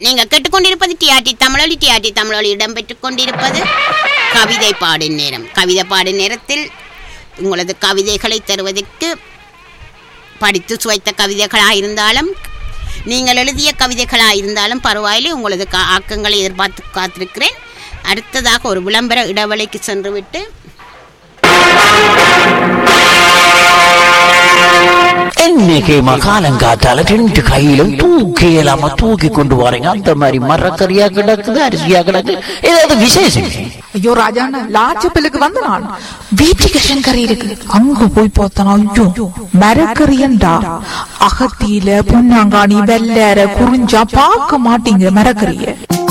நீங்க கேட்டுக்கொண்டிருப்பது டிஆர்டி தமிழொலி டிஆர்டி தமிழொலி இடம்பெற்றுக் கொண்டிருப்பது கவிதை பாடும் நேரம் கவிதை பாடும் நேரத்தில் உங்களது கவிதைகளை தருவதற்கு படித்து சுவைத்த கவிதைகளாக இருந்தாலும் நீங்கள் எழுதிய கவிதைகளாக இருந்தாலும் பரவாயில்லை உங்களது கா- ஆக்கங்களை எதிர்பார்த்து காத்திருக்கிறேன் அடுத்ததாக ஒரு விளம்பர இடைவெளிக்கு சென்றுவிட்டு இன்னைக்கு மகாலங்காத்தால ரெண்டு கையிலும் தூக்கி இல்லாம தூக்கி கொண்டு வரீங்க அந்த மாதிரி மரக்கறியா கிடக்குது அரிசியா கிடக்கு ஏதாவது விசேஷம் ஐயோ ராஜாண்ணா லாச்சப்பிலுக்கு வந்த நான் வீட்டுக்கு கறி இருக்கு அங்க போய் பார்த்தனா ஐயோ மரக்கறியண்டா அகத்தியில பொன்னாங்காணி வெள்ளற குறிஞ்சா பார்க்க மாட்டீங்க மரக்கறிய